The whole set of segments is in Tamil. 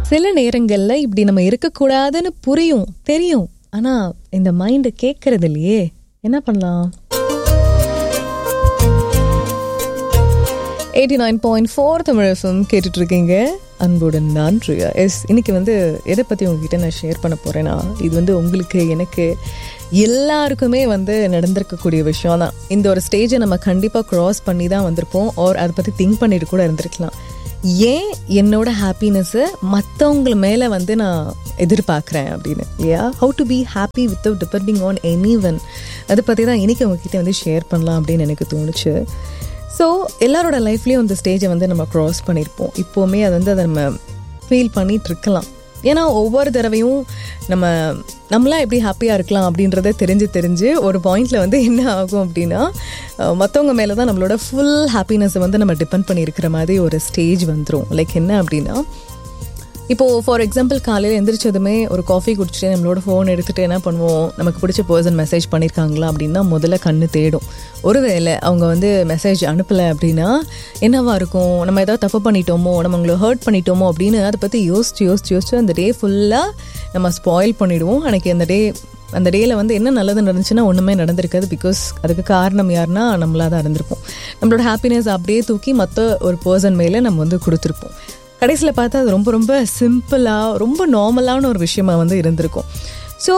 சில நேரங்கள்ல இப்படி நம்ம இருக்கக்கூடாதுன்னு புரியும் தெரியும் ஆனா இந்த மைண்ட் கேட்கறது இல்லையே என்ன பண்ணலாம் எயிட்டி நைன் பாயிண்ட் ஃபோர் தமிழகம் கேட்டுட்டு இருக்கீங்க அன்புடன் நான் ரியா எஸ் இன்னைக்கு வந்து எதை பற்றி உங்ககிட்ட நான் ஷேர் பண்ண போகிறேன்னா இது வந்து உங்களுக்கு எனக்கு எல்லாருக்குமே வந்து நடந்திருக்கக்கூடிய விஷயம் தான் இந்த ஒரு ஸ்டேஜை நம்ம கண்டிப்பாக க்ராஸ் பண்ணி தான் வந்திருப்போம் ஆர் அதை பற்றி திங்க் பண்ணிட்டு கூட இருந்திருக்கலாம் ஏன் என்னோட ஹாப்பினஸ்ஸை மற்றவங்க மேலே வந்து நான் எதிர்பார்க்குறேன் அப்படின்னு இல்லையா how to be happy without depending on anyone அதை பற்றி தான் இன்றைக்கி உங்ககிட்ட வந்து ஷேர் பண்ணலாம் அப்படின்னு எனக்கு தோணுச்சு ஸோ எல்லாரோட லைஃப்லேயும் அந்த ஸ்டேஜை வந்து நம்ம க்ராஸ் பண்ணியிருப்போம் இப்போவுமே அதை வந்து அதை நம்ம ஃபீல் பண்ணிட்டு இருக்கலாம் ஏன்னா ஒவ்வொரு தடவையும் நம்ம நம்மளாம் எப்படி ஹாப்பியாக இருக்கலாம் அப்படின்றத தெரிஞ்சு தெரிஞ்சு ஒரு பாயிண்டில் வந்து என்ன ஆகும் அப்படின்னா மற்றவங்க மேலே தான் நம்மளோட ஃபுல் ஹாப்பினஸை வந்து நம்ம டிபெண்ட் பண்ணியிருக்கிற மாதிரி ஒரு ஸ்டேஜ் வந்துடும் லைக் என்ன அப்படின்னா இப்போது ஃபார் எக்ஸாம்பிள் காலையில் எந்திரிச்சதுமே ஒரு காஃபி குடிச்சிட்டு நம்மளோட ஃபோன் எடுத்துகிட்டு என்ன பண்ணுவோம் நமக்கு பிடிச்ச பர்சன் மெசேஜ் பண்ணியிருக்காங்களா அப்படின்னா முதல்ல கண்ணு தேடும் ஒருவேளை அவங்க வந்து மெசேஜ் அனுப்பலை அப்படின்னா என்னவா இருக்கும் நம்ம ஏதாவது தப்பு பண்ணிட்டோமோ நம்ம உங்களை ஹர்ட் பண்ணிட்டோமோ அப்படின்னு அதை பற்றி யோசிச்சு யோசிச்சு யோசிச்சு அந்த டே ஃபுல்லாக நம்ம ஸ்பாயில் பண்ணிவிடுவோம் அன்றைக்கி அந்த டே அந்த டேயில் வந்து என்ன நல்லது நடந்துச்சுன்னா ஒன்றுமே நடந்திருக்காது பிகாஸ் அதுக்கு காரணம் யாருன்னா நம்மளாக தான் இருந்திருப்போம் நம்மளோட ஹாப்பினஸ் அப்படியே தூக்கி மற்ற ஒரு பர்சன் மேலே நம்ம வந்து கொடுத்துருப்போம் கடைசியில் பார்த்தா அது ரொம்ப ரொம்ப சிம்பிளாக ரொம்ப நார்மலான ஒரு விஷயமா வந்து இருந்திருக்கும் ஸோ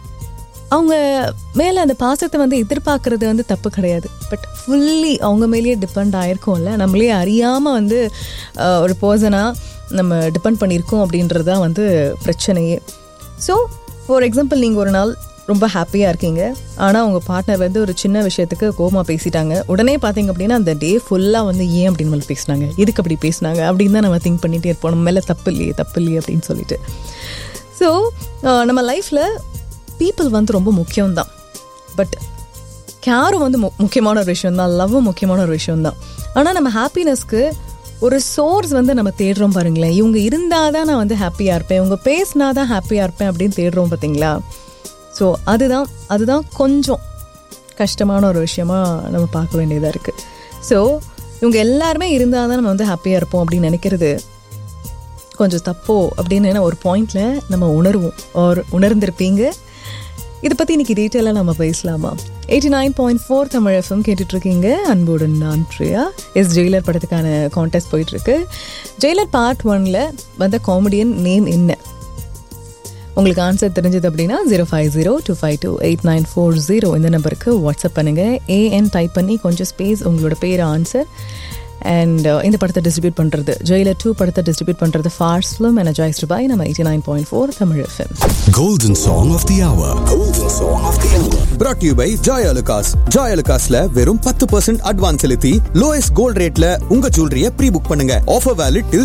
அவங்க மேலே அந்த பாசத்தை வந்து எதிர்பார்க்கறது வந்து தப்பு கிடையாது பட் ஃபுல்லி அவங்க மேலேயே டிபெண்ட் ஆயிருக்கோம்ல நம்மளே அறியாமல் வந்து ஒரு பர்சனாக நம்ம டிபெண்ட் பண்ணியிருக்கோம் அப்படின்றது தான் வந்து பிரச்சனையே ஸோ ஃபார் எக்ஸாம்பிள் நீங்கள் ஒரு நாள் ரொம்ப ஹாப்பியாக இருக்கீங்க ஆனால் உங்கள் பார்ட்னர் வந்து ஒரு சின்ன விஷயத்துக்கு கோமா பேசிட்டாங்க உடனே பார்த்தீங்க அப்படின்னா அந்த டே ஃபுல்லாக வந்து ஏன் அப்படின்னு மேலே பேசினாங்க எதுக்கு அப்படி பேசினாங்க அப்படின்னு தான் நம்ம திங்க் பண்ணிகிட்டே இருப்போம் நம்ம மேலே தப்பு இல்லையே தப்பு இல்லையே அப்படின்னு சொல்லிட்டு ஸோ நம்ம லைஃப்பில் பீப்புள் வந்து ரொம்ப முக்கியம்தான் பட் கேரும் வந்து மு முக்கியமான ஒரு விஷயம் தான் லவ்வும் முக்கியமான ஒரு விஷயம் தான் ஆனால் நம்ம ஹாப்பினஸ்க்கு ஒரு சோர்ஸ் வந்து நம்ம தேடுறோம் பாருங்களேன் இவங்க இருந்தால் தான் நான் வந்து ஹாப்பியாக இருப்பேன் இவங்க பேசினா தான் ஹாப்பியாக இருப்பேன் அப்படின்னு தேடுறோம் பார்த்தீங்களா ஸோ அதுதான் அதுதான் கொஞ்சம் கஷ்டமான ஒரு விஷயமா நம்ம பார்க்க வேண்டியதாக இருக்குது ஸோ இவங்க எல்லாருமே இருந்தால் தான் நம்ம வந்து ஹாப்பியாக இருப்போம் அப்படின்னு நினைக்கிறது கொஞ்சம் தப்போ அப்படின்னு ஒரு பாயிண்டில் நம்ம உணர்வோம் ஒரு உணர்ந்திருப்பீங்க இதை பற்றி இன்னைக்கு டீட்டெயிலாக நம்ம பேசலாமா eighty nine point four Tamil FM கேட்டுட்ருக்கீங்க அன்புடன் நான் பிரியா எஸ் ஜெயிலர் படத்துக்கான கான்டெஸ்ட் போயிட்டுருக்கு ஜெயிலர் பார்ட் ஒனில் வந்த காமெடியன் நேம் என்ன உங்களுக்கு ஆன்சர் தெரிஞ்சது அப்படின்னா zero five zero two five two eight nine four zero இந்த நம்பருக்கு வாட்ஸ்அப் பண்ணுங்கள் ஏஎன் டைப் பண்ணி கொஞ்சம் ஸ்பேஸ் உங்களோட பேர் ஆன்சர் அண்ட் இந்த படத்தை டிஸ்ட்ரிபியூட் பண்ணுறது ஜெயிலர் டூ படத்தை டிஸ்ட்ரிபியூட் பண்ணுறது ஃபார்ஸ் ஃபிலிம் எனர்ஜைஸ்டு பை நம்ம eighty nine point four Tamil FM Golden Song of the Hour. Golden Song of the Hour. brought to you by Joy Alucas. Joy Alucasல வெறும் பத்து பர்சன்ட் அட்வான்ஸ் செலுத்தி லோயஸ்ட் கோல்ட் ரேட்ல உங்க ஜுவல்லரிய ப்ரீ புக் பண்ணுங்க ஆஃபர் வேலிட் டில்